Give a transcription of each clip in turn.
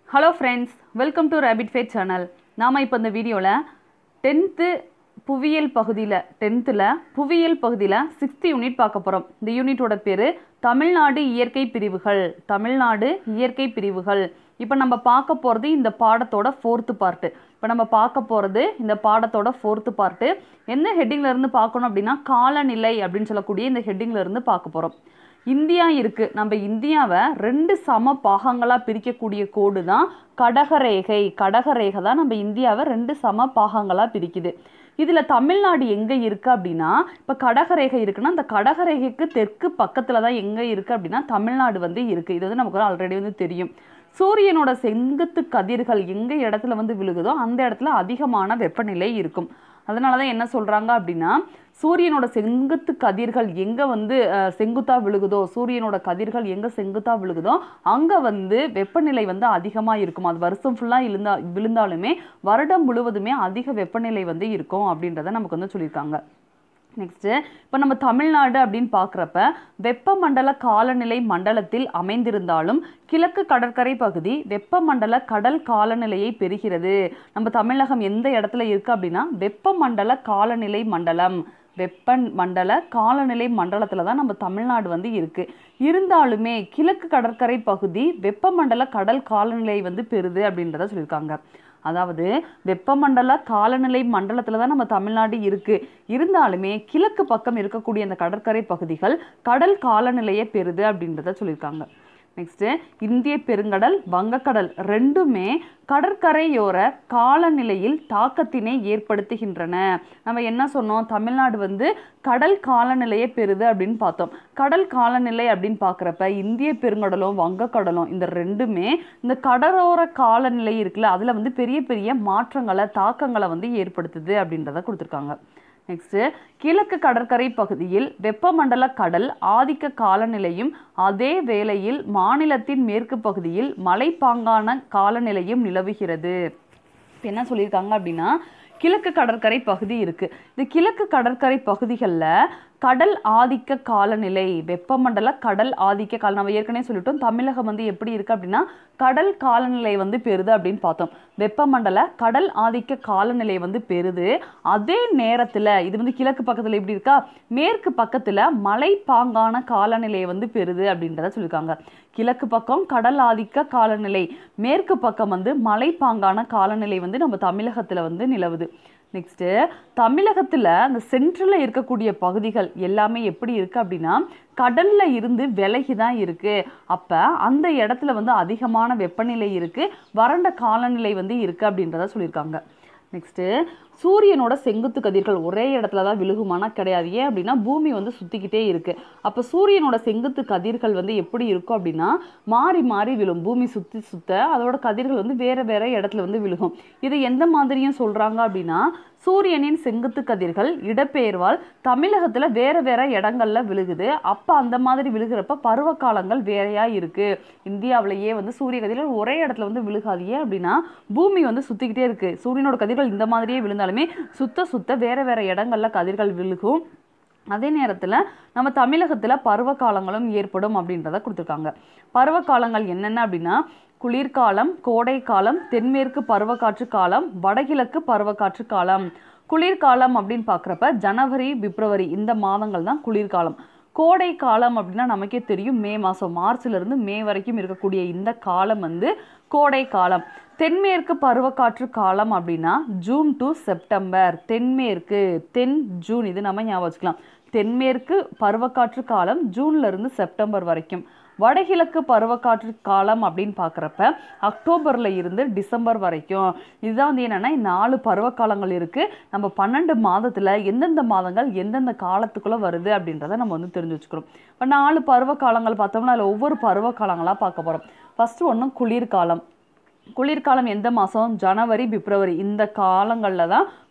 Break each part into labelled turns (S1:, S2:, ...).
S1: hello friends welcome to rapid fat channel நாம் இப்போ இந்த வீடியோவில் டென்த்து புவியியல் பகுதியில் டென்த்தில் புவியியல் பகுதியில் சிக்ஸ்த் யூனிட் பார்க்க போகிறோம் இந்த யூனிட்டோட பேர் தமிழ்நாடு இயற்கை பிரிவுகள் தமிழ்நாடு இயற்கை பிரிவுகள் இப்போ நம்ம பார்க்க போகிறது இந்த பாடத்தோட ஃபோர்த்து பார்ட்டு இப்போ நம்ம பார்க்க போகிறது இந்த பாடத்தோட ஃபோர்த்து பார்ட்டு என்ன ஹெட்டிங்ல இருந்து பார்க்கணும் அப்படின்னா காலநிலை அப்படின்னு சொல்லக்கூடிய இந்த ஹெட்டிங்ல இருந்து பார்க்க போகிறோம் இந்தியா இருக்கு நம்ம இந்தியாவை ரெண்டு சம பாகங்களாக பிரிக்கக்கூடிய கோடு தான் கடகரேகை கடகரேகை தான் நம்ம இந்தியாவை ரெண்டு சம பாகங்களாக பிரிக்குது இதில் தமிழ்நாடு எங்கே இருக்குது அப்படின்னா இப்போ கடகரேகை இருக்குன்னா அந்த கடகரேகைக்கு தெற்கு பக்கத்தில் தான் எங்கே இருக்குது அப்படின்னா தமிழ்நாடு வந்து இருக்குது இது வந்து நமக்கு ஆல்ரெடி வந்து தெரியும் சூரியனோட செங்குத்து கதிர்கள் எங்கே இடத்துல வந்து விழுகுதோ அந்த இடத்துல அதிகமான வெப்பநிலை இருக்கும் அதனால தான் என்ன சொல்கிறாங்க அப்படின்னா சூரியனோட செங்குத்து கதிர்கள் எங்கே வந்து அஹ், செங்குத்தா விழுகுதோ சூரியனோட கதிர்கள் எங்கே செங்குத்தா விழுகுதோ அங்கே வந்து வெப்பநிலை வந்து அதிகமாக இருக்கும் அது வருஷம் ஃபுல்லாக விழுந்தா விழுந்தாலுமே வருடம் முழுவதுமே அதிக வெப்பநிலை வந்து இருக்கும் அப்படின்றத நமக்கு வந்து சொல்லியிருக்காங்க நெக்ஸ்ட்டு இப்போ நம்ம தமிழ்நாடு அப்படின்னு பார்க்குறப்ப வெப்பமண்டல காலநிலை மண்டலத்தில் அமைந்திருந்தாலும் கிழக்கு கடற்கரை பகுதி வெப்பமண்டல கடல் காலநிலையை பெறுகிறது நம்ம தமிழகம் எந்த இடத்துல இருக்கு அப்படின்னா வெப்பமண்டல காலநிலை மண்டலம் வெப்ப மண்டல காலநிலை மண்டலத்தில் தான் நம்ம தமிழ்நாடு வந்து இருக்கு இருந்தாலுமே கிழக்கு கடற்கரை பகுதி வெப்பமண்டல கடல் காலநிலை வந்து பெறுது அப்படின்றத சொல்லியிருக்காங்க அதாவது வெப்பமண்டல காலநிலை மண்டலத்தில் தான் நம்ம தமிழ்நாடு இருக்கு இருந்தாலுமே கிழக்கு பக்கம் இருக்கக்கூடிய அந்த கடற்கரை பகுதிகள் கடல் காலநிலையை பெறுது அப்படின்றத சொல்லியிருக்காங்க நெக்ஸ்ட்டு இந்திய பெருங்கடல் வங்கக்கடல் ரெண்டுமே கடற்கரையோர காலநிலையில் தாக்கத்தினை ஏற்படுத்துகின்றன நம்ம என்ன சொன்னோம் தமிழ்நாடு வந்து கடல் காலநிலையை பெறுது அப்படின்னு பார்த்தோம் கடல் காலநிலை அப்படின்னு பார்க்குறப்ப இந்திய பெருங்கடலும் வங்கக்கடலும் இந்த ரெண்டுமே இந்த கடலோர காலநிலை இருக்குல்ல அதில் வந்து பெரிய பெரிய மாற்றங்களை தாக்கங்களை வந்து ஏற்படுத்துது அப்படின்றத கொடுத்துருக்காங்க நெக்ஸ்ட்டு கிழக்கு கடற்கரை பகுதியில் வெப்பமண்டல கடல் ஆதிக்க காலநிலையும் அதே வேளையில் மாநிலத்தின் மேற்கு பகுதியில் மலைப்பாங்கான காலநிலையும் நிலவுகிறது இப்போ என்ன சொல்லியிருக்காங்க அப்படின்னா கிழக்கு கடற்கரை பகுதி இருக்கு இந்த கிழக்கு கடற்கரை பகுதிகளில் கடல் ஆதிக்க காலநிலை வெப்பமண்டல கடல் ஆதிக்க கால நம்ம ஏற்கனவே சொல்லிட்டோம் தமிழகம் வந்து எப்படி இருக்கு அப்படின்னா கடல் காலநிலை வந்து பெறுது அப்படின்னு பார்த்தோம் வெப்பமண்டல கடல் ஆதிக்க காலநிலை வந்து பெறுது அதே நேரத்தில் இது வந்து கிழக்கு பக்கத்தில் எப்படி இருக்கா மேற்கு பக்கத்தில் மலைப்பாங்கான காலநிலை வந்து பெறுது அப்படின்றத சொல்லியிருக்காங்க கிழக்கு பக்கம் கடல் ஆதிக்க காலநிலை மேற்கு பக்கம் வந்து மலைப்பாங்கான காலநிலை வந்து நம்ம தமிழகத்தில் வந்து நிலவுது நெக்ஸ்ட்டு தமிழகத்தில் அந்த சென்ட்ரலில் இருக்கக்கூடிய பகுதிகள் எல்லாமே எப்படி இருக்குது அப்படின்னா கடலில் இருந்து விலகி தான் இருக்குது அப்போ அந்த இடத்துல வந்து அதிகமான வெப்பநிலை இருக்குது வறண்ட காலநிலை வந்து இருக்குது அப்படின்றத சொல்லியிருக்காங்க நெக்ஸ்ட்டு சூரியனோட செங்குத்து கதிர்கள் ஒரே இடத்துல தான் விழுகுமானா கிடையாது ஏன் அப்படின்னா பூமி வந்து சுற்றிக்கிட்டே இருக்குது அப்போ சூரியனோட செங்குத்து கதிர்கள் வந்து எப்படி இருக்கும் அப்படின்னா மாறி மாறி விழும் பூமி சுற்றி சுத்த அதோட கதிர்கள் வந்து வேறு வேறு இடத்துல வந்து விழுகும் இது எந்த மாதிரியும் சொல்கிறாங்க அப்படின்னா சூரியனின் செங்குத்து கதிர்கள் இடப்பெயர்வால் தமிழகத்தில் வேறு வேறு இடங்கள்ல விழுகுது அப்போ அந்த மாதிரி விழுகிறப்ப பருவ காலங்கள் வேறையா இருக்கு இந்தியாவிலேயே வந்து சூரிய கதிர்கள் ஒரே இடத்துல வந்து விழுகாது ஏன் அப்படின்னா பூமி வந்து சுற்றிக்கிட்டே இருக்கு சூரியனோட கதிர்கள் இந்த மாதிரியே விழுந்தாலுமே சுத்த சுத்த வேற வேற இடங்கள்ல கதிர்கள் விழுகும் அதே நேரத்தில் நம்ம தமிழகத்தில் பருவ காலங்களும் ஏற்படும் அப்படின்றத கொடுத்துருக்காங்க பருவ காலங்கள் என்னென்ன அப்படின்னா குளிர்காலம் கோடைக்காலம் தென்மேற்கு பருவக்காற்று காலம் வடகிழக்கு பருவக்காற்று காலம் குளிர்காலம் அப்படின்னு பார்க்குறப்ப ஜனவரி பிப்ரவரி இந்த மாதங்கள் தான் குளிர்காலம் கோடை காலம் அப்படின்னா நமக்கே தெரியும் மே மாதம் மார்ச்லேருந்து மே வரைக்கும் இருக்கக்கூடிய இந்த காலம் வந்து கோடை காலம் தென்மேற்கு பருவக்காற்று காலம் அப்படின்னா ஜூன் டு செப்டம்பர் தென்மேற்கு தென் ஜூன் இது நம்ம ஞாபகம் வச்சுக்கலாம் தென்மேற்கு பருவக்காற்று காலம் ஜூன்ல இருந்து செப்டம்பர் வரைக்கும் வடகிழக்கு பருவக்காற்று காலம் அப்படின்னு பார்க்குறப்ப அக்டோபரில் இருந்து டிசம்பர் வரைக்கும் இதுதான் வந்து என்னென்னா நாலு பருவகாலங்கள் இருக்குது நம்ம பன்னெண்டு மாதத்தில் எந்தெந்த மாதங்கள் எந்தெந்த காலத்துக்குள்ளே வருது அப்படின்றத நம்ம வந்து தெரிஞ்சு வச்சுக்கிறோம் இப்போ நாலு பருவ காலங்கள் பார்த்தோம்னா அதில் ஒவ்வொரு பருவ காலங்களாக பார்க்க போகிறோம் ஃபஸ்ட்டு ஒன்று குளிர்காலம் குளிர்காலம் எந்த மாதம் ஜனவரி பிப்ரவரி இந்த காலங்களில் தான்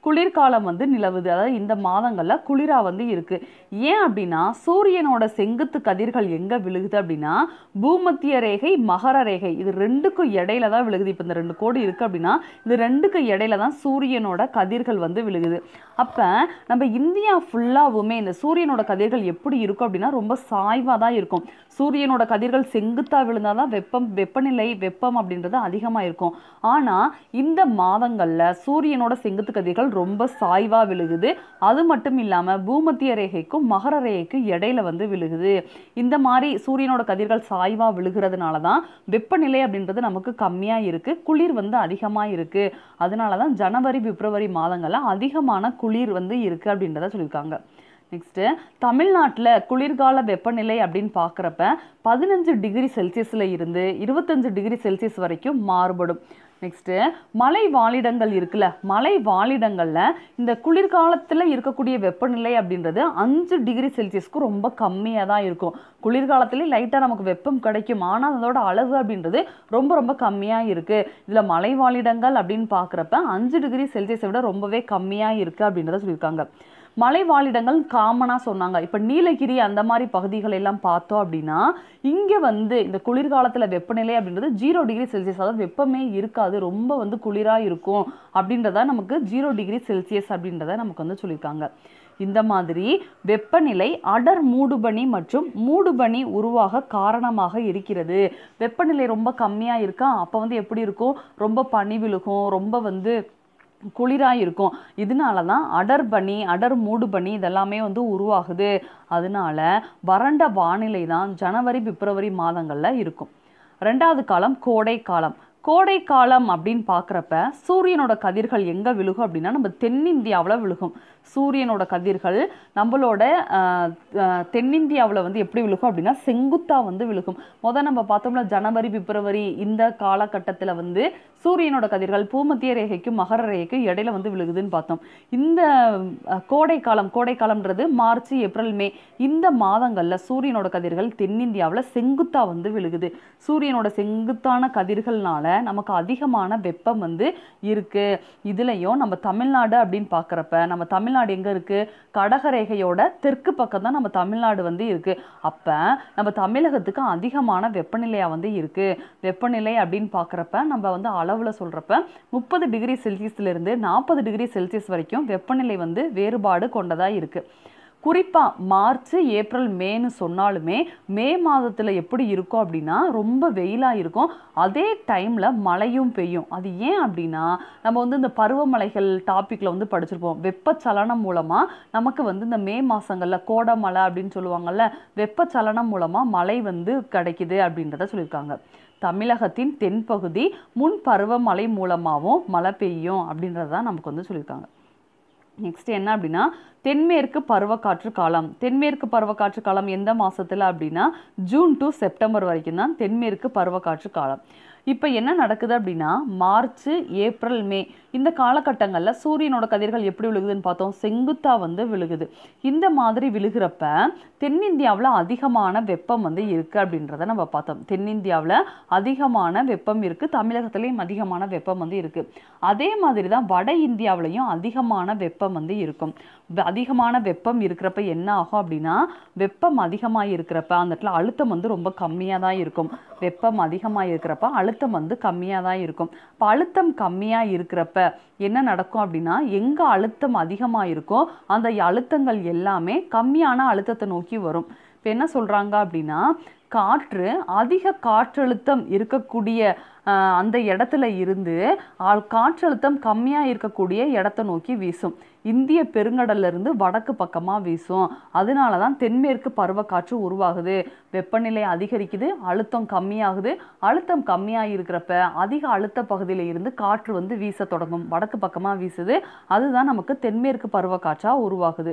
S1: குளிர்காலம் வந்து நிலவுது அதாவது இந்த மாதங்களில் குளிரா வந்து இருக்கு ஏன் அப்படின்னா சூரியனோட செங்குத்து கதிர்கள் எங்க விழுகுது அப்படின்னா பூமத்திய ரேகை மகர ரேகை இது ரெண்டுக்கும் இடையில தான் விழுகுது இப்போ இந்த ரெண்டு கோடு இருக்கு அப்படின்னா இது ரெண்டுக்கு இடையில தான் சூரியனோட கதிர்கள் வந்து விழுகுது அப்ப நம்ம இந்தியா ஃபுல்லாவுமே இந்த சூரியனோட கதிர்கள் எப்படி இருக்கும் அப்படின்னா ரொம்ப சாய்வாக தான் இருக்கும் சூரியனோட கதிர்கள் செங்குத்தா விழுந்தாதான் வெப்பம் வெப்பநிலை வெப்பம் அப்படின்றது அதிகமா இருக்கும் ஆனா இந்த மாதங்கள்ல சூரியனோட செங்குத்து கதிர்கள் ரொம்ப சாய்வா விழுகுது அது மட்டும் இல்லாம பூமத்திய ரேகைக்கும் மகர ரேகைக்கும் இடையில வந்து விழுகுது இந்த மாதிரி சூரியனோட கதிர்கள் சாய்வா விழுகிறதுனால தான் வெப்பநிலை அப்படின்றது நமக்கு கம்மியா இருக்கு குளிர் வந்து அதிகமா இருக்கு அதனால தான் ஜனவரி பிப்ரவரி மாதங்கள்ல அதிகமான குளிர் வந்து இருக்கு அப்படின்றத சொல்லியிருக்காங்க நெக்ஸ்ட்டு தமிழ்நாட்டில் குளிர்கால வெப்பநிலை அப்படின்னு பார்க்குறப்ப பதினஞ்சு டிகிரி செல்சியஸில் இருந்து இருபத்தஞ்சு டிகிரி செல்சியஸ் வரைக்கும் மாறுபடும் நெக்ஸ்ட்டு மலை வாழிடங்கள் இருக்குல்ல மலை வாழிடங்களில் இந்த குளிர்காலத்தில் இருக்கக்கூடிய வெப்பநிலை அப்படின்றது அஞ்சு டிகிரி செல்சியஸ்க்கு ரொம்ப கம்மியாக தான் இருக்கும் குளிர்காலத்துலேயே லைட்டாக நமக்கு வெப்பம் கிடைக்கும் ஆனால் அதோட அளவு அப்படின்றது ரொம்ப ரொம்ப கம்மியாக இருக்குது இதில் மலை வாழிடங்கள் அப்படின்னு பார்க்குறப்ப அஞ்சு டிகிரி செல்சியஸை விட ரொம்பவே கம்மியாக இருக்குது அப்படின்றத சொல்லியிருக்காங்க மலை வாழிடங்கள் காமனாக சொன்னாங்க இப்போ நீலகிரி அந்த மாதிரி பகுதிகள் எல்லாம் பார்த்தோம் அப்படின்னா இங்கே வந்து இந்த குளிர்காலத்தில் வெப்பநிலை அப்படின்றது ஜீரோ டிகிரி செல்சியஸ் அதாவது வெப்பமே இருக்காது ரொம்ப வந்து குளிராக இருக்கும் அப்படின்றத நமக்கு ஜீரோ டிகிரி செல்சியஸ் அப்படின்றத நமக்கு வந்து சொல்லியிருக்காங்க இந்த மாதிரி வெப்பநிலை அடர் மூடுபனி மற்றும் மூடுபனி உருவாக காரணமாக இருக்கிறது வெப்பநிலை ரொம்ப கம்மியாக இருக்கா அப்போ வந்து எப்படி இருக்கும் ரொம்ப பனி விழுகும் ரொம்ப வந்து குளிராக இருக்கும் இதனால தான் அடர் பனி அடர் மூடு பனி இதெல்லாமே வந்து உருவாகுது அதனால வறண்ட வானிலை தான் ஜனவரி பிப்ரவரி மாதங்களில் இருக்கும் ரெண்டாவது காலம் கோடை காலம் கோடை காலம் அப்படின்னு பார்க்குறப்ப சூரியனோட கதிர்கள் எங்கே விழுகும் அப்படின்னா நம்ம தென்னிந்தியாவில் விழுகும் சூரியனோட கதிர்கள் நம்மளோட ஆஹ், ஆஹ், தென்னிந்தியாவில் வந்து எப்படி விழுகும் அப்படின்னா செங்குத்தா வந்து விழுகும் முதல் நம்ம பார்த்தோம்னா ஜனவரி பிப்ரவரி இந்த காலகட்டத்தில் வந்து சூரியனோட கதிர்கள் பூமத்திய ரேகைக்கும் மகர ரேகைக்கும் இடையில வந்து விழுகுதுன்னு பார்த்தோம் இந்த அஹ், கோடை காலம் கோடை காலம்ன்றது மார்ச் ஏப்ரல் மே இந்த மாதங்களில் சூரியனோட கதிர்கள் தென்னிந்தியாவில் செங்குத்தா வந்து விழுகுது சூரியனோட செங்குத்தான கதிர்கள்னால நமக்கு அதிகமான வெப்பம் வந்து இருக்கு இதுலயும் நம்ம தமிழ்நாடு அப்படின்னு பார்க்குறப்ப நம்ம தமிழ்நாடு எங்க இருக்கு கடகரேகையோட தெற்கு பக்கம் தான் நம்ம தமிழ்நாடு வந்து இருக்கு அப்ப நம்ம தமிழகத்துக்கு அதிகமான வெப்பநிலையா வந்து இருக்கு வெப்பநிலை அப்படின்னு பார்க்குறப்ப நம்ம வந்து அளவுல சொல்றப்ப முப்பது டிகிரி செல்சியஸ்ல இருந்து நாற்பது டிகிரி செல்சியஸ் வரைக்கும் வெப்பநிலை வந்து வேறுபாடு கொண்டதா இருக்கு குறிப்பா மார்ச் ஏப்ரல் மேன்னு சொன்னாலுமே மே மாதத்துல எப்படி இருக்கும் அப்படின்னா ரொம்ப வெயிலா இருக்கும் அதே டைம்ல மழையும் பெய்யும் அது ஏன் அப்படின்னா நம்ம வந்து இந்த பருவமழைகள் டாபிக்ல வந்து படிச்சிருப்போம் வெப்பச்சலனம் மூலமா நமக்கு வந்து இந்த மே மாசங்கள்ல கோடமழை அப்படின்னு சொல்லுவாங்கல்ல வெப்பச்சலனம் மூலமா மழை வந்து கிடைக்குது அப்படின்றத சொல்லியிருக்காங்க தமிழகத்தின் தென்பகுதி முன் பருவமழை மூலமாகவும் மழை பெய்யும் அப்படின்றத நமக்கு வந்து சொல்லியிருக்காங்க நெக்ஸ்ட் என்ன அப்படின்னா தென்மேற்கு பருவக்காற்று காலம் தென்மேற்கு பருவக்காற்று காலம் எந்த மாசத்துல அப்படின்னா ஜூன் டு செப்டம்பர் வரைக்கும் தான் தென்மேற்கு பருவக்காற்று காலம் இப்போ என்ன நடக்குது அப்படின்னா மார்ச் ஏப்ரல் மே இந்த காலகட்டங்களில் சூரியனோட கதிர்கள் எப்படி விழுகுதுன்னு பார்த்தோம் செங்குத்தா வந்து விழுகுது இந்த மாதிரி விழுகிறப்ப தென்னிந்தியாவில் அதிகமான வெப்பம் வந்து இருக்கு அப்படின்றத நம்ம பார்த்தோம் தென்னிந்தியாவில் அதிகமான வெப்பம் இருக்கு தமிழகத்துலேயும் அதிகமான வெப்பம் வந்து இருக்கு அதே மாதிரி தான் வட இந்தியாவிலையும் அதிகமான வெப்பம் வந்து இருக்கும் வ- அதிகமான வெப்பம் இருக்கிறப்ப என்ன ஆகும் அப்படின்னா வெப்பம் அதிகமாக இருக்கிறப்ப அந்த இடத்துல அழுத்தம் வந்து ரொம்ப கம்மியாக தான் இருக்கும் வெப்பம் அதிகமாக இருக்கிறப்ப அழுத்தம் வந்து கம்மியாக தான் இருக்கும் இப்போ அழுத்தம் கம்மியாக இருக்கிறப்ப என்ன நடக்கும் அப்படின்னா எங்கே அழுத்தம் அதிகமாக இருக்கோ அந்த அழுத்தங்கள் எல்லாமே கம்மியான அழுத்தத்தை நோக்கி வரும் இப்போ என்ன சொல்கிறாங்க அப்படின்னா காற்று அதிக காற்றழுத்தம் இருக்கக்கூடிய ஆஹ், அந்த இடத்துல இருந்து ஆள் காற்றழுத்தம் கம்மியாக இருக்கக்கூடிய இடத்த நோக்கி வீசும் இந்திய பெருங்கடல்ல இருந்து வடக்கு பக்கமாக வீசும் அதனால தான் தென்மேற்கு பருவக்காற்று உருவாகுது வெப்பநிலை அதிகரிக்குது அழுத்தம் கம்மியாகுது அழுத்தம் கம்மியாக இருக்கிறப்ப அதிக அழுத்த பகுதியில் இருந்து காற்று வந்து வீச தொடங்கும் வடக்கு பக்கமாக வீசுது அதுதான் நமக்கு தென்மேற்கு பருவக்காற்றா உருவாகுது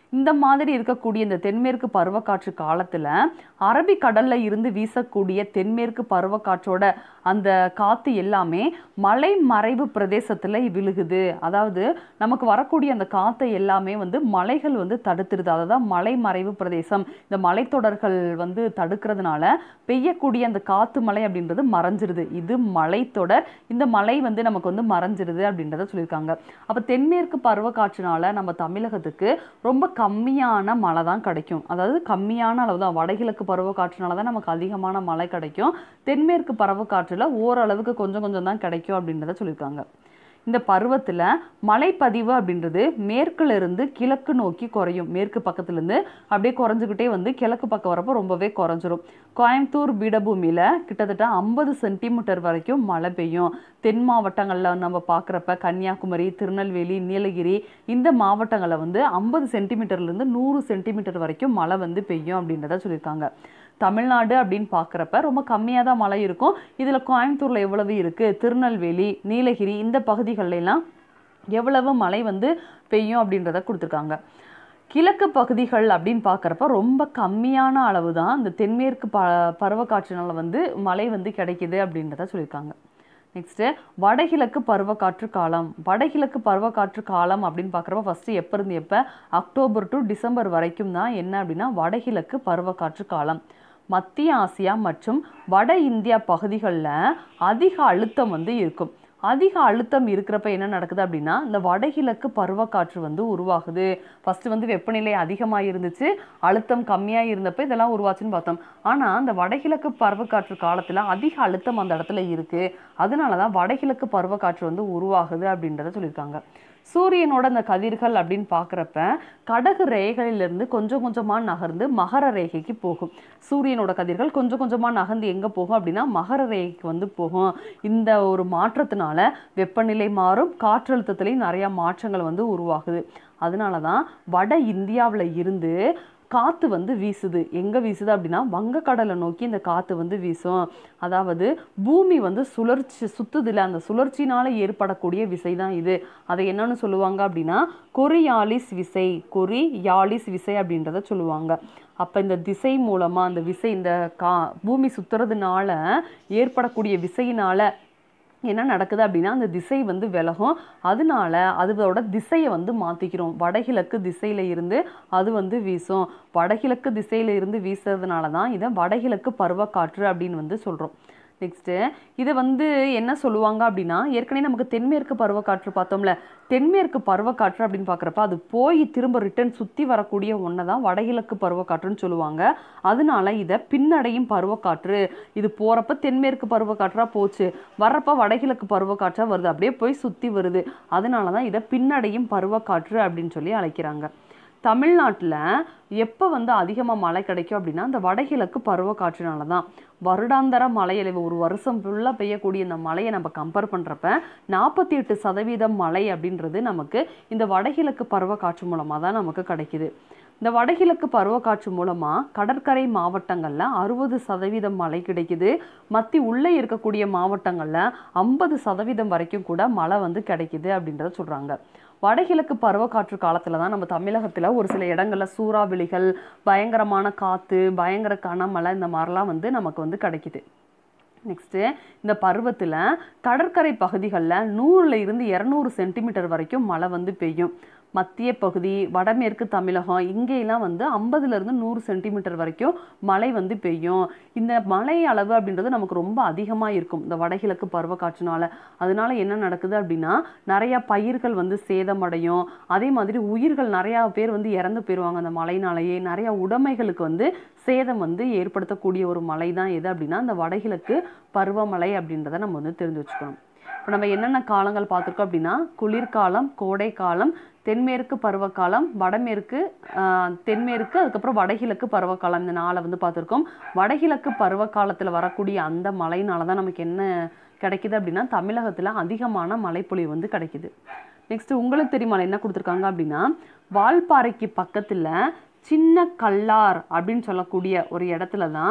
S1: இந்த மாதிரி இருக்கக்கூடிய இந்த தென்மேற்கு பருவக்காற்று காலத்தில் அரபிக்கடல்ல இருந்து வீசக்கூடிய தென்மேற்கு பருவக்காற்றோட அந்த காற்று எல்லாமே மலை மறைவு பிரதேசத்தில் விழுகுது அதாவது நமக்கு வரக்கூடிய அந்த காற்றை எல்லாமே வந்து மலைகள் வந்து தடுத்துருது அதுதான் மலை மறைவு பிரதேசம் இந்த மலைத்தொடர்கள் வந்து தடுக்கிறதுனால பெய்யக்கூடிய அந்த காற்று மலை அப்படின்றது மறைஞ்சிருது இது மலைத்தொடர் இந்த மலை வந்து நமக்கு வந்து மறைஞ்சிருது அப்படின்றத சொல்லியிருக்காங்க அப்போ தென்மேற்கு பருவக்காற்றுனால நம்ம தமிழகத்துக்கு ரொம்ப கம்மியான மழை தான் கிடைக்கும் அதாவது கம்மியான அளவு தான் வடகிழக்கு பருவக்காற்றுனால தான் நமக்கு அதிகமான மழை கிடைக்கும் தென்மேற்கு பருவக்காற்றில் ஓரளவுக்கு கொஞ்சம் கொஞ்சம் தான் கிடைக்கும் அப்படின்றத சொல்லியிருக்காங்க இந்த பருவத்தில் மலைப்பதிவு அப்படின்றது மேற்குல இருந்து கிழக்கு நோக்கி குறையும் மேற்கு பக்கத்துலேருந்து அப்படியே குறைஞ்சிக்கிட்டே வந்து கிழக்கு பக்கம் வரப்போ ரொம்பவே குறைஞ்சிரும் கோயம்புத்தூர் பீடபூமியில் கிட்டத்தட்ட ஐம்பது சென்டிமீட்டர் வரைக்கும் மழை பெய்யும் தென் மாவட்டங்களில் நம்ம பார்க்குறப்ப கன்னியாகுமரி திருநெல்வேலி நீலகிரி இந்த மாவட்டங்களில் வந்து ஐம்பது சென்டிமீட்டர்லேருந்து நூறு சென்டிமீட்டர் வரைக்கும் மழை வந்து பெய்யும் அப்படின்றத சொல்லியிருக்காங்க தமிழ்நாடு அப்படின்னு பார்க்குறப்ப ரொம்ப கம்மியாக தான் மழை இருக்கும் இதில் கோயம்புத்தூரில் எவ்வளவு இருக்குது திருநெல்வேலி நீலகிரி இந்த பகுதிகள்ல எல்லாம் எவ்வளவு மழை வந்து பெய்யும் அப்படின்றத கொடுத்துருக்காங்க கிழக்கு பகுதிகள் அப்படின்னு பார்க்குறப்ப ரொம்ப கம்மியான அளவு தான் இந்த தென்மேற்கு ப பருவக்காற்றினால வந்து மழை வந்து கிடைக்குது அப்படின்றத சொல்லியிருக்காங்க நெக்ஸ்ட்டு வடகிழக்கு பருவக்காற்று காலம் வடகிழக்கு பருவக்காற்று காலம் அப்படின்னு பார்க்குறப்ப ஃபஸ்ட்டு எப்போ இருந்து எப்போ அக்டோபர் டு டிசம்பர் வரைக்கும் தான் என்ன அப்படின்னா வடகிழக்கு பருவக்காற்று காலம் மத்திய ஆசியா மற்றும் வட இந்தியா பகுதிகளில் அதிக அழுத்தம் வந்து இருக்கும் அதிக அழுத்தம் இருக்கிறப்ப என்ன நடக்குது அப்படின்னா இந்த வடகிழக்கு பருவக்காற்று வந்து உருவாகுது ஃபர்ஸ்ட் வந்து வெப்பநிலை அதிகமாக இருந்துச்சு அழுத்தம் கம்மியாக இருந்தப்ப இதெல்லாம் உருவாச்சுன்னு பார்த்தோம் ஆனால் இந்த வடகிழக்கு பருவக்காற்று காலத்தில் அதிக அழுத்தம் அந்த இடத்துல இருக்குது அதனால தான் வடகிழக்கு பருவக்காற்று வந்து உருவாகுது அப்படின்றத சொல்லியிருக்காங்க சூரியனோட அந்த கதிர்கள் அப்படின்னு பார்க்குறப்ப கடகு ரேகையிலிருந்து கொஞ்சம் கொஞ்சமாக நகர்ந்து மகர ரேகைக்கு போகும் சூரியனோட கதிர்கள் கொஞ்சம் கொஞ்சமாக நகர்ந்து எங்கே போகும் அப்படின்னா மகர ரேகைக்கு வந்து போகும் இந்த ஒரு மாற்றத்தினால வெப்பநிலை மாறும் காற்றழுத்தத்துலேயும் நிறையா மாற்றங்கள் வந்து உருவாகுது அதனால தான் வட இந்தியாவில் இருந்து காற்று வந்து வீசுது எங்கே வீசுது அப்படின்னா வங்கக்கடலை நோக்கி இந்த காற்று வந்து வீசும் அதாவது பூமி வந்து சுழற்சி சுத்துதில்ல அந்த சுழற்சினால ஏற்படக்கூடிய விசை தான் இது அதை என்னன்னு சொல்லுவாங்க அப்படின்னா கொரியாலிஸ் விசை கொரி யாலிஸ் விசை அப்படின்றத சொல்லுவாங்க அப்போ இந்த திசை மூலமாக அந்த விசை இந்த கா பூமி சுத்துறதுனால ஏற்படக்கூடிய விசையினால என்ன நடக்குது அப்படின்னா அந்த திசை வந்து விலகும் அதனால அதோட திசையை வந்து மாற்றிக்கிறோம் வடகிழக்கு திசையில் இருந்து அது வந்து வீசும் வடகிழக்கு திசையில் இருந்து வீசுறதுனால தான் இதை வடகிழக்கு பருவக்காற்று அப்படின்னு வந்து சொல்கிறோம் நெக்ஸ்ட்டு இதை வந்து என்ன சொல்லுவாங்க அப்படின்னா ஏற்கனவே நமக்கு தென்மேற்கு பருவக்காற்று பார்த்தோம்ல தென்மேற்கு பருவக்காற்று அப்படின்னு பார்க்குறப்ப அது போய் திரும்ப ரிட்டர்ன் சுற்றி வரக்கூடிய ஒன்றை தான் வடகிழக்கு பருவக்காற்றுன்னு சொல்லுவாங்க அதனால இதை பின்னடையும் பருவக்காற்று இது போகிறப்ப தென்மேற்கு பருவக்காற்றாக போச்சு வர்றப்ப வடகிழக்கு பருவக்காற்றாக வருது அப்படியே போய் சுற்றி வருது அதனால தான் இதை பின்னடையும் பருவக்காற்று அப்படின்னு சொல்லி அழைக்கிறாங்க தமிழ்நாட்டில் எப்போ வந்து அதிகமாக மழை கிடைக்கும் அப்படின்னா இந்த வடகிழக்கு பருவக்காற்றினால தான் வருடாந்தர மழையளவு ஒரு வருஷம் ஃபுல்லாக பெய்யக்கூடிய இந்த மழையை நம்ம கம்பேர் பண்ணுறப்ப நாற்பத்தி எட்டு சதவீதம் மழை அப்படின்றது நமக்கு இந்த வடகிழக்கு பருவக்காற்று மூலமாக தான் நமக்கு கிடைக்குது இந்த வடகிழக்கு பருவக்காற்று மூலமாக கடற்கரை மாவட்டங்களில் அறுபது சதவீதம் மழை கிடைக்குது மத்தி உள்ளே இருக்கக்கூடிய மாவட்டங்களில் ஐம்பது சதவீதம் வரைக்கும் கூட மழை வந்து கிடைக்குது அப்படின்றத சொல்கிறாங்க வடகிழக்கு பருவக்காற்று காலத்தில் தான் நம்ம தமிழகத்தில் ஒரு சில இடங்களில் சூறாவளிகள் பயங்கரமான காற்று பயங்கர கனமழை இந்த மாதிரிலாம் வந்து நமக்கு வந்து கிடைக்குது நெக்ஸ்ட்டு இந்த பருவத்தில் கடற்கரை பகுதிகளில் நூறுல இருந்து இரநூறு சென்டிமீட்டர் வரைக்கும் மழை வந்து பெய்யும் மத்திய பகுதி வடமேற்கு தமிழகம் இங்கேயெல்லாம் வந்து ஐம்பதுலேருந்து நூறு சென்டிமீட்டர் வரைக்கும் மழை வந்து பெய்யும் இந்த மழை அளவு அப்படின்றது நமக்கு ரொம்ப அதிகமாக இருக்கும் இந்த வடகிழக்கு பருவக்காற்றுனால அதனால என்ன நடக்குது அப்படின்னா நிறையா பயிர்கள் வந்து சேதமடையும் அதே மாதிரி உயிர்கள் நிறையா பேர் வந்து இறந்து போயிடுவாங்க அந்த மழைனாலேயே நிறையா உடைமைகளுக்கு வந்து சேதம் வந்து ஏற்படுத்தக்கூடிய ஒரு மழை தான் எது அப்படின்னா இந்த வடகிழக்கு பருவமழை அப்படின்றத நம்ம வந்து தெரிஞ்சு வச்சுக்கணும் இப்போ நம்ம என்னென்ன காலங்கள் பார்த்துருக்கோம் அப்படின்னா குளிர்காலம் கோடை காலம் தென்மேற்கு பருவகாலம் வடமேற்கு ஆஹ், தென்மேற்கு அதுக்கப்புறம் வடகிழக்கு பருவகாலம் இந்த நாளை வந்து பார்த்துருக்கோம் வடகிழக்கு பருவகாலத்தில் வரக்கூடிய அந்த மழைனால தான் நமக்கு என்ன கிடைக்குது அப்படின்னா தமிழகத்தில் அதிகமான மழைப்பொழிவு வந்து கிடைக்குது நெக்ஸ்ட் உங்களுக்கு தெரியுமா என்ன கொடுத்துருக்காங்க அப்படின்னா வால்பாறைக்கு பக்கத்தில் சின்ன கல்லார் அப்படின்னு சொல்லக்கூடிய ஒரு இடத்துல தான்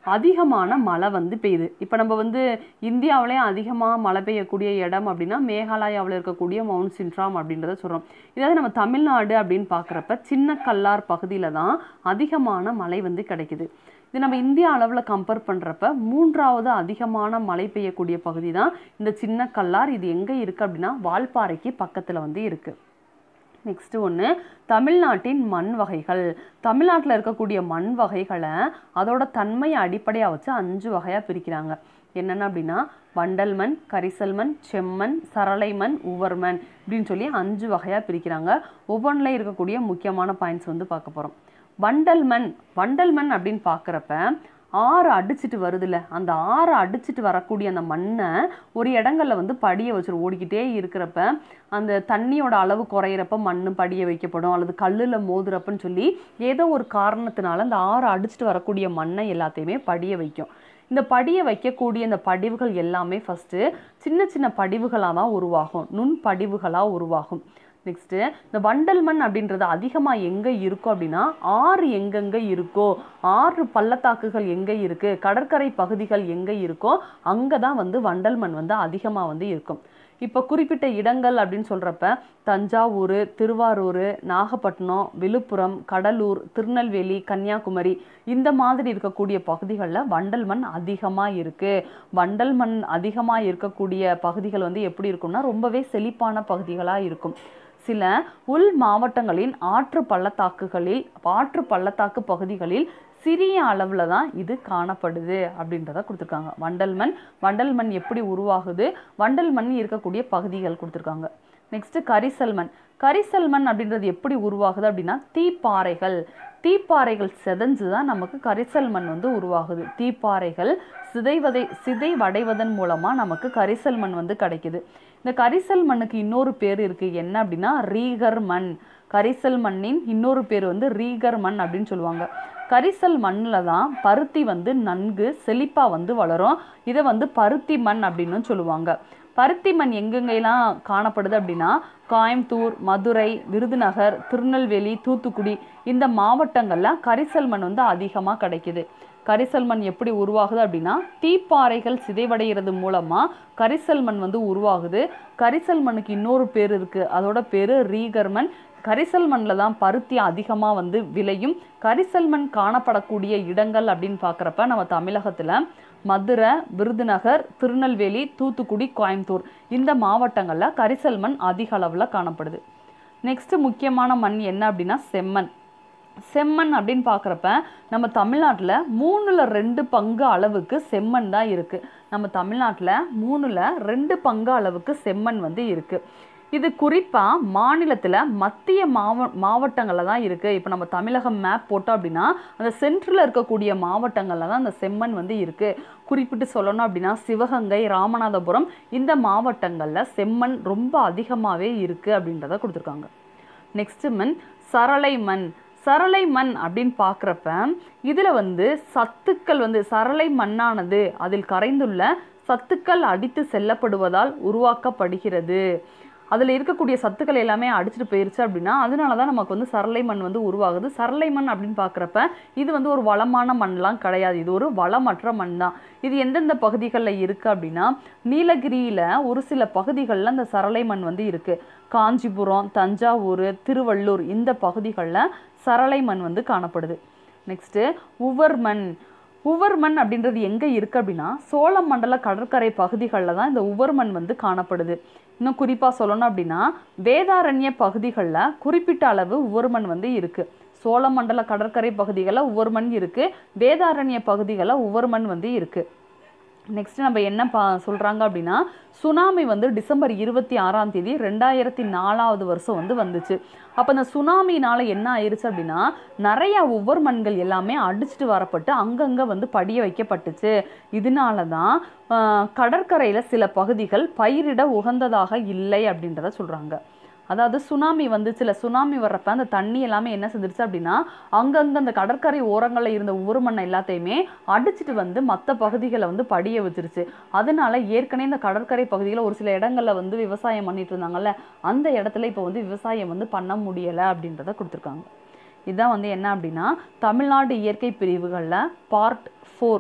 S1: அதிகமான மழை வந்து பெய்யுது இப்போ நம்ம வந்து இந்தியாவிலே அதிகமாக மழை பெய்யக்கூடிய இடம் அப்படின்னா மேகாலயாவில் இருக்கக்கூடிய மவுண்ட் சின்ட்ராம் அப்படின்றத சொல்கிறோம் இதாவது நம்ம தமிழ்நாடு அப்படின்னு பார்க்குறப்ப சின்ன கல்லார் பகுதியில் தான் அதிகமான மழை வந்து கிடைக்குது இது நம்ம இந்தியா அளவில் கம்பேர் பண்ணுறப்ப மூன்றாவது அதிகமான மழை பெய்யக்கூடிய பகுதி தான் இந்த சின்ன கல்லார் இது எங்கே இருக்குது அப்படின்னா வால்பாறைக்கு பக்கத்தில் வந்து இருக்குது நெக்ஸ்ட் ஒன்று தமிழ்நாட்டின் மண் வகைகள் தமிழ்நாட்டில் இருக்கக்கூடிய மண் வகைகளை அதோட தன்மையை அடிப்படையாக வச்சு அஞ்சு வகையாக பிரிக்கிறாங்க என்னென்ன அப்படின்னா வண்டல் மண் கரிசல் மண் செம்மண் சரளை மண் உவர்மண் இப்படின்னு சொல்லி அஞ்சு வகையாக பிரிக்கிறாங்க ஒவ்வொன்றில் இருக்கக்கூடிய முக்கியமான பாயிண்ட்ஸ் வந்து பார்க்க போகிறோம் வண்டல் மண் வண்டல் மண் அப்படின்னு பார்க்குறப்ப ஆறு அடிச்சிட்டு வருதுல்ல அந்த ஆறு அடிச்சிட்டு வரக்கூடிய அந்த மண்ணை ஒரு இடங்கள்ல வந்து படிய வச்சிரும் ஓடிக்கிட்டே இருக்கிறப்ப அந்த தண்ணியோட அளவு குறையிறப்ப மண் படிய வைக்கப்படும் அல்லது கல்லுல மோதுறப்பன்னு சொல்லி ஏதோ ஒரு காரணத்தினால அந்த ஆறு அடிச்சிட்டு வரக்கூடிய மண்ணை எல்லாத்தையுமே படிய வைக்கும் இந்த படிய வைக்கக்கூடிய இந்த படிவுகள் எல்லாமே ஃபஸ்ட்டு சின்ன சின்ன படிவுகளாக தான் உருவாகும் நுண் படிவுகளாக உருவாகும் நெக்ஸ்ட்டு இந்த வண்டல் மண் அப்படின்றது அதிகமாக எங்கே இருக்கும் அப்படின்னா ஆறு எங்கெங்கே இருக்கோ ஆறு பள்ளத்தாக்குகள் எங்கே இருக்குது கடற்கரை பகுதிகள் எங்கே இருக்கோ அங்கே தான் வந்து வண்டல் மண் வந்து அதிகமாக வந்து இருக்கும் இப்போ குறிப்பிட்ட இடங்கள் அப்படின்னு சொல்கிறப்ப தஞ்சாவூர் திருவாரூர் நாகப்பட்டினம் விழுப்புரம் கடலூர் திருநெல்வேலி கன்னியாகுமரி இந்த மாதிரி இருக்கக்கூடிய பகுதிகளில் வண்டல் மண் அதிகமாக இருக்குது வண்டல் மண் அதிகமாக இருக்கக்கூடிய பகுதிகள் வந்து எப்படி இருக்கும்னா ரொம்பவே செழிப்பான பகுதிகளாக இருக்கும் சில உள் மாவட்டங்களின் ஆற்று பள்ளத்தாக்குகளில் ஆற்று பள்ளத்தாக்கு பகுதிகளில் சிறிய அளவில் தான் இது காணப்படுது அப்படின்றத கொடுத்துருக்காங்க வண்டல் மண் வண்டல் மண் எப்படி உருவாகுது வண்டல் மண் இருக்கக்கூடிய பகுதிகள் கொடுத்துருக்காங்க நெக்ஸ்ட் கரிசல் மண் கரிசல் மண் அப்படின்றது எப்படி உருவாகுது அப்படின்னா தீப்பாறைகள் தீப்பாறைகள் செதஞ்சு தான் நமக்கு கரிசல் மண் வந்து உருவாகுது தீப்பாறைகள் சிதைவதை சிதைவடைவதன் மூலமாக நமக்கு கரிசல் மண் வந்து கிடைக்குது இந்த கரிசல் மண்ணுக்கு இன்னொரு பேர் இருக்குது என்ன அப்படின்னா ரீகர் மண் கரிசல் மண்ணின் இன்னொரு பேர் வந்து ரீகர் மண் அப்படின்னு சொல்லுவாங்க கரிசல் மண்ணில் தான் பருத்தி வந்து நன்கு செழிப்பாக வந்து வளரும் இதை வந்து பருத்தி மண் அப்படின்னு சொல்லுவாங்க பருத்தி மண் எங்கெங்கெல்லாம் காணப்படுது அப்படின்னா கோயம்புத்தூர் மதுரை விருதுநகர் திருநெல்வேலி தூத்துக்குடி இந்த மாவட்டங்களில் கரிசல் மண் வந்து அதிகமாக கிடைக்குது கரிசல் மண் எப்படி உருவாகுது அப்படின்னா தீப்பாறைகள் சிதைவடைகிறது மூலமாக கரிசல் மண் வந்து உருவாகுது கரிசல் மண்ணுக்கு இன்னொரு பேர் இருக்குது அதோட பேர் ரீகர் மண் கரிசல் மண்ணில் தான் பருத்தி அதிகமாக வந்து விளையும் கரிசல் மண் காணப்படக்கூடிய இடங்கள் அப்படின்னு பார்க்குறப்ப நம்ம தமிழகத்தில் மதுரை விருதுநகர் திருநெல்வேலி தூத்துக்குடி கோயம்புத்தூர் இந்த மாவட்டங்களில் கரிசல் மண் அதிக அளவில் காணப்படுது நெக்ஸ்ட் முக்கியமான மண் என்ன அப்படின்னா செம்மண் செம்மண் அப்படின்னு பார்க்குறப்ப நம்ம தமிழ்நாட்டில் மூணில் ரெண்டு பங்கு அளவுக்கு செம்மண் தான் இருக்குது நம்ம தமிழ்நாட்டில் மூணில் ரெண்டு பங்கு அளவுக்கு செம்மண் வந்து இருக்குது இது குறிப்பாக மாநிலத்தில் மத்திய மாவ மாவட்டங்களில் தான் இருக்குது இப்போ நம்ம தமிழகம் மேப் போட்டோம் அப்படின்னா அந்த சென்ட்ரில் இருக்கக்கூடிய மாவட்டங்களில் தான் அந்த செம்மண் வந்து இருக்குது குறிப்பிட்டு சொல்லணும் அப்படின்னா சிவகங்கை ராமநாதபுரம் இந்த மாவட்டங்களில் செம்மண் ரொம்ப அதிகமாகவே இருக்குது அப்படின்றத கொடுத்துருக்காங்க நெக்ஸ்ட் மண் சரளை மண் சரளை மண் அப்படின்னு பார்க்குறப்ப இதில் வந்து சத்துக்கள் வந்து சரளை மண்ணானது அதில் கரைந்துள்ள சத்துக்கள் அடித்து செல்லப்படுவதால் உருவாக்கப்படுகிறது அதில் இருக்கக்கூடிய சத்துக்கள் எல்லாமே அடிச்சிட்டு போயிருச்சு அப்படின்னா அதனால தான் நமக்கு வந்து சரளை மண் வந்து உருவாகுது சரளை மண் அப்படின்னு பார்க்குறப்ப இது வந்து ஒரு வளமான மண்லாம் கிடையாது இது ஒரு வளமற்ற மண் தான் இது எந்தெந்த பகுதிகளில் இருக்குது அப்படின்னா நீலகிரியில் ஒரு சில பகுதிகளில் அந்த சரளை மண் வந்து இருக்குது காஞ்சிபுரம் தஞ்சாவூர் திருவள்ளூர் இந்த பகுதிகளில் சரளை மண் வந்து காணப்படுது நெக்ஸ்ட்டு உவர் மண் உவர் மண் அப்படின்றது எங்கே இருக்குது அப்படின்னா சோழமண்டல கடற்கரை பகுதிகளில் தான் இந்த உவர் மண் வந்து காணப்படுது இன்னும் குறிப்பாக சொல்லணும் அப்படின்னா வேதாரண்ய பகுதிகளில் குறிப்பிட்ட அளவு உவர் மண் வந்து இருக்குது சோழமண்டல கடற்கரை பகுதிகளில் உவர் மண் இருக்குது வேதாரண்ய பகுதிகளில் உவர் மண் வந்து இருக்குது நெக்ஸ்ட் நம்ம என்ன பா சொல்கிறாங்க அப்படின்னா சுனாமி வந்து டிசம்பர் இருபத்தி ஆறாம் தேதி ரெண்டாயிரத்தி நாலாவது வருஷம் வந்து வந்துச்சு அப்போ அந்த சுனாமினால என்ன ஆயிருச்சு அப்படின்னா நிறையா ஒவ்வொரு மண்கள் எல்லாமே அடிச்சுட்டு வரப்பட்டு அங்கங்கே வந்து படிய வைக்கப்பட்டுச்சு இதனால தான் கடற்கரையில் சில பகுதிகள் பயிரிட உகந்ததாக இல்லை அப்படின்றத சொல்கிறாங்க அதாவது சுனாமி வந்துச்சுல சுனாமி வர்றப்ப அந்த தண்ணி எல்லாமே என்ன செஞ்சிருச்சு அப்படின்னா அங்கங்கே அந்த கடற்கரை ஓரங்களில் இருந்த உரு மண்ணை எல்லாத்தையுமே அடிச்சிட்டு வந்து மற்ற பகுதிகளை வந்து படிய வச்சிருச்சு அதனால ஏற்கனவே இந்த கடற்கரை பகுதியில் ஒரு சில இடங்கள்ல வந்து விவசாயம் பண்ணிட்டு இருந்தாங்கல்ல அந்த இடத்துல இப்போ வந்து விவசாயம் வந்து பண்ண முடியலை அப்படின்றத கொடுத்துருக்காங்க இதுதான் வந்து என்ன அப்படின்னா தமிழ்நாடு இயற்கை பிரிவுகளில் பார்ட் ஃபோர்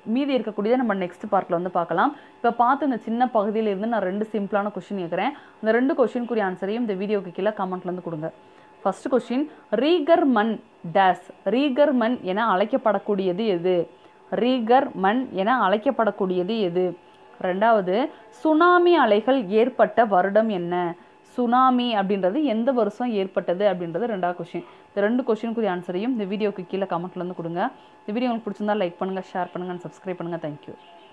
S1: மீதி இருக்கக்கூடியதை நம்ம நெக்ஸ்ட் பார்ட்டில் வந்து பார்க்கலாம் இப்போ பார்த்து இந்த சின்ன பகுதியில் இருந்து நான் ரெண்டு சிம்பிளான கொஷின் கேட்குறேன் அந்த ரெண்டு கொஷினுக்குரிய ஆன்சரையும் இந்த வீடியோக்கு கீழே கமெண்ட்ல வந்து கொடுங்க ஃபர்ஸ்ட் கொஷின் ரீகர் மண் டேஸ் ரீகர் மண் என அழைக்கப்படக்கூடியது எது ரீகர் மண் என அழைக்கப்படக்கூடியது எது ரெண்டாவது சுனாமி அலைகள் ஏற்பட்ட வருடம் என்ன சுனாமி அப்படின்றது எந்த வருஷம் ஏற்பட்டது அப்படின்றது ரெண்டாவது கொஷின் இந்த ரெண்டு கொஷினுக்குரிய ஆன்சரையும் இந்த வீடியோக்கு கீழே கமெண்ட்ல இருந்து கொடுங்க இந்த வீடியோ உங்களுக்கு பிடிச்சிருந்தா லைக் பண்ணுங்கள் ஷேர் பண்ணுங்கள் சப்ஸ்கிரைப் பண்ணுங்கள் தேங்க்யூ